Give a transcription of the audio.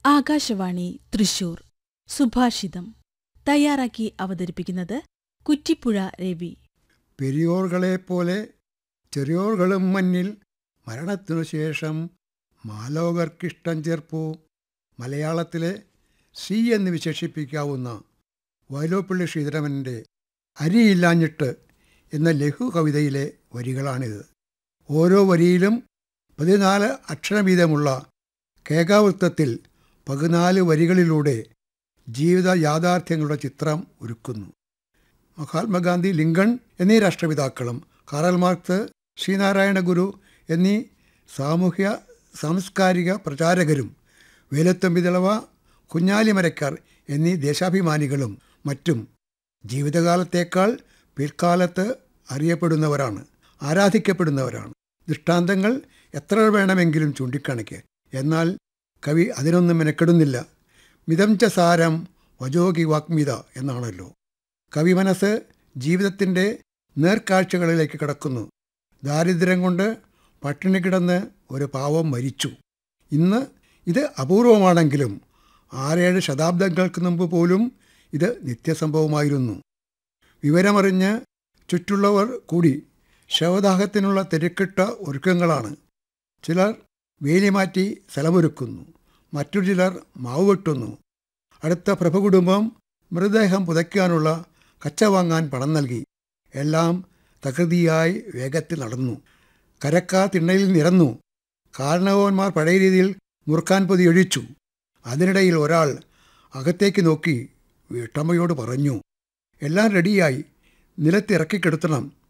ആകാശവാണി തൃശൂർ സുഭാഷിതം തയ്യാറാക്കി അവതരിപ്പിക്കുന്നത് കുറ്റിപ്പുഴ രവി പെരിയോർകളെപ്പോലെ ചെറിയോർകളും മഞ്ഞിൽ മരണത്തിനു ശേഷം മാലോകർക്കിഷ്ടം ചേർപ്പു മലയാളത്തിലെ സി എന്ന് വിശേഷിപ്പിക്കാവുന്ന വയലോപ്പള്ളി ശ്രീധരമൻ്റെ അരിയില്ലാഞ്ഞിട്ട് എന്ന ലഘു കവിതയിലെ വരികളാണിത് ഓരോ വരിയിലും പതിനാല് അക്ഷരവീതമുള്ള കേകാവൃത്തത്തിൽ പതിനാല് വരികളിലൂടെ ജീവിത യാഥാർത്ഥ്യങ്ങളുടെ ചിത്രം ഒരുക്കുന്നു മഹാത്മാഗാന്ധി ലിങ്കൺ എന്നീ രാഷ്ട്രപിതാക്കളും കാറൽ മാർക്സ് ശ്രീനാരായണ ഗുരു എന്നീ സാമൂഹ്യ സാംസ്കാരിക പ്രചാരകരും വേലത്തമ്പി തിളവ കുഞ്ഞാലിമരക്കാർ എന്നീ ദേശാഭിമാനികളും മറ്റും ജീവിതകാലത്തേക്കാൾ പിൽക്കാലത്ത് അറിയപ്പെടുന്നവരാണ് ആരാധിക്കപ്പെടുന്നവരാണ് ദൃഷ്ടാന്തങ്ങൾ എത്ര വേണമെങ്കിലും ചൂണ്ടിക്കാണിക്കുക എന്നാൽ കവി അതിനൊന്നും മെനക്കെടുന്നില്ല മിതം ച സാരം വജോഗി വാഗ്മിത എന്നാണല്ലോ കവി മനസ്സ് ജീവിതത്തിൻ്റെ നേർക്കാഴ്ചകളിലേക്ക് കിടക്കുന്നു ദാരിദ്ര്യം കൊണ്ട് പട്ടിണി കിടന്ന് ഒരു പാവം മരിച്ചു ഇന്ന് ഇത് അപൂർവമാണെങ്കിലും ആറേഴ് ശതാബ്ദങ്ങൾക്ക് മുമ്പ് പോലും ഇത് നിത്യസംഭവമായിരുന്നു വിവരമറിഞ്ഞ് ചുറ്റുള്ളവർ കൂടി ശവദാഹത്തിനുള്ള തിരക്കിട്ട ഒരുക്കങ്ങളാണ് ചിലർ വേലി മാറ്റി സ്ഥലമൊരുക്കുന്നു മറ്റു ചിലർ മാവ് വെട്ടുന്നു അടുത്ത പ്രഭു കുടുംബം മൃതദേഹം പുതയ്ക്കാനുള്ള കച്ച വാങ്ങാൻ പണം നൽകി എല്ലാം തകൃതിയായി വേഗത്തിൽ നടന്നു കരക്കാർ തിണ്ണയിൽ നിരന്നു കാരണവന്മാർ പഴയ രീതിയിൽ മുറുക്കാൻ പൊതി ഒഴിച്ചു അതിനിടയിൽ ഒരാൾ അകത്തേക്ക് നോക്കി വീട്ടമ്മയോട് പറഞ്ഞു എല്ലാം റെഡിയായി നിലത്തിറക്കിക്കെടുത്തണം